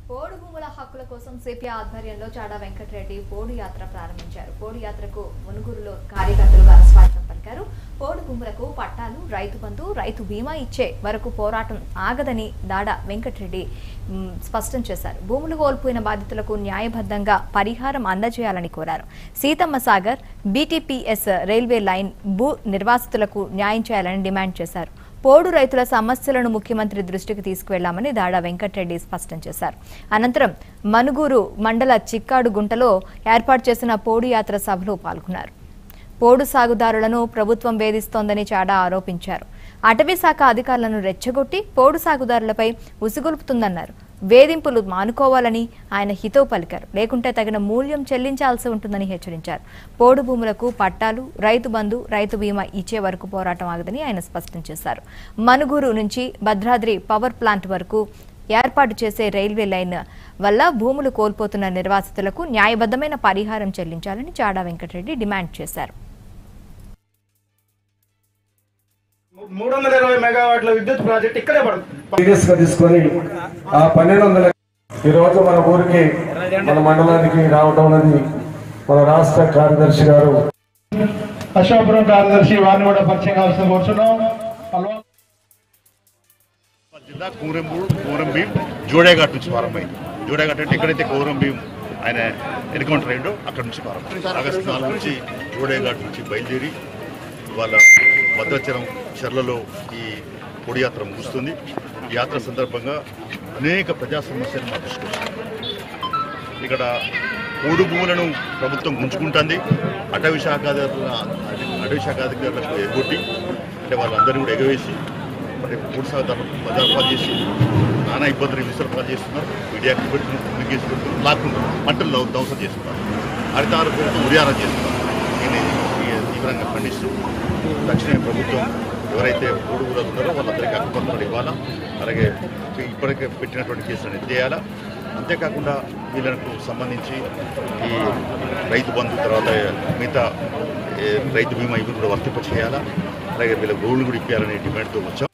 పోడు భూముల హక్కుల కోసం సిపిఐ ఆధ్వర్యంలో చాడా వెంకటరెడ్డి పోడు యాత్ర ప్రారంభించారు పోడు యాత్రకు మునుగురులో కార్యకర్తలుగా స్వాగతం పలికారు పోడు భూములకు పట్టాలు రైతు బంధు రైతు బీమా ఇచ్చే వరకు పోరాటం ఆగదని దాడ వెంకటరెడ్డి మ్, స్పష్టం చేశారు భూములు కోల్పోయిన బాధితులకు న్యాయబద్ధంగా పరిహారం అందజేయాలని కోరారు Seethamma Sagar BTPS railway line భూ నిర్వాసితులకు న్యాయం చేయాలని డిమాండ్ చేశారు పోడు రైతుల సమస్యలను ముఖ్యమంత్రి దృష్టికి తీసుకువెళ్లామని దాడా వెంకటరెడ్డి స్పష్టం చేశారు అనంతరం మనుగూరు మండల చిక్కాడు గుంటలో ఏర్పాటు చేసిన పోడు యాత్ర సభలో పాల్గొన్నారు పోడు సాగుదారులను ప్రభుత్వం వేధిస్తోందని చాడా ఆరోపించారు అటవీ శాఖ అధికారులను రెచ్చగొట్టి పోడు సాగుదారులపై ఉసిగొల్పుతుందన్నారు వేధింపులు మానుకోవాలని ఆయన హితవు పలికారు లేకుంటే తగిన మూల్యం చెల్లించాల్సి ఉంటుందని హెచ్చరించారు పోడు భూములకు పట్టాలు రైతు బంధు రైతు బీమా ఇచ్చే వరకు పోరాటం ఆగదని ఆయన స్పష్టం చేశారు మనుగూరు నుంచి భద్రాద్రి పవర్ ప్లాంట్ వరకు ఏర్పాటు చేసే రైల్వే లైన్ వల్ల భూములు కోల్పోతున్న నిర్వాసితులకు న్యాయబద్ధమైన పరిహారం చెల్లించాలని చాడా వెంకటరెడ్డి డిమాండ్ చేశారు మూడు వందల ఇరవై మెగావాట్ల విద్యుత్ ప్రాజెక్ట్ ఇక్కడే పడుతుంది సీరియస్ గా తీసుకొని ఆ పన్నెండు వందల ఈ రోజు మన ఊరికి మన మండలానికి రావడం అనేది మన రాష్ట్ర కార్యదర్శి గారు అశోకపురం కార్యదర్శి వారిని కూడా పరిచయం కావాల్సిన కోరుతున్నాం హలో జిల్లా కూరంబూరు కూరంభీం జోడేఘాట్ నుంచి ప్రారంభమైంది జోడేఘాట్ అంటే ఎక్కడైతే కూరంభీం ఆయన ఎన్కౌంటర్ అయిందో అక్కడ నుంచి ప్రారంభం ఆగస్టు నాలుగు నుంచి జోడేఘాట్ నుంచి బయలుదేరి వాళ్ళ భద్రాచలం చెర్లలో ఈ పొడి యాత్ర ముగుస్తుంది ఈ యాత్ర సందర్భంగా అనేక ప్రజా సమస్యలు మా దృష్టికి వస్తాయి ఇక్కడ మూడు భూములను ప్రభుత్వం గుంజుకుంటుంది అటవీ శాఖ అధికారుల అటవీ శాఖ అధికారులకు ఎగ్గొట్టి అంటే వాళ్ళందరినీ కూడా ఎగవేసి మరి మూడు శాఖలు బజార్ పాలు చేసి నానా ఇబ్బందులు విసులు పాలు చేస్తున్నారు మీడియాకి పెడుతున్నారు కమ్యూనికేషన్ పెడుతున్నారు లాక్కుంటున్నారు పంటలు ధ్వంసం చేస్తున్నారు హరితార పేరుతో ఉరియారం చేస్తున్నారు దీన్ని తీ- తీవ్రంగా ఖండిస్తూ తక్షణమే ప్రభుత్వం ఎవరైతే మూడు ఊరు ఉన్నారో వాళ్ళందరికీ హక్కుపత్రాలు ఇవ్వాలా అలాగే ఇప్పటికే పెట్టినటువంటి కేసులను ఎత్తేయాలా అంతేకాకుండా వీళ్ళకు సంబంధించి ఈ రైతు బంధు తర్వాత మిగతా ఏ, రైతు బీమా ఇవి కూడా వర్తింప చేయాలా అలాగే వీళ్ళ భూములు కూడా ఇప్పించాలనే డిమాండ్తో వచ్చాం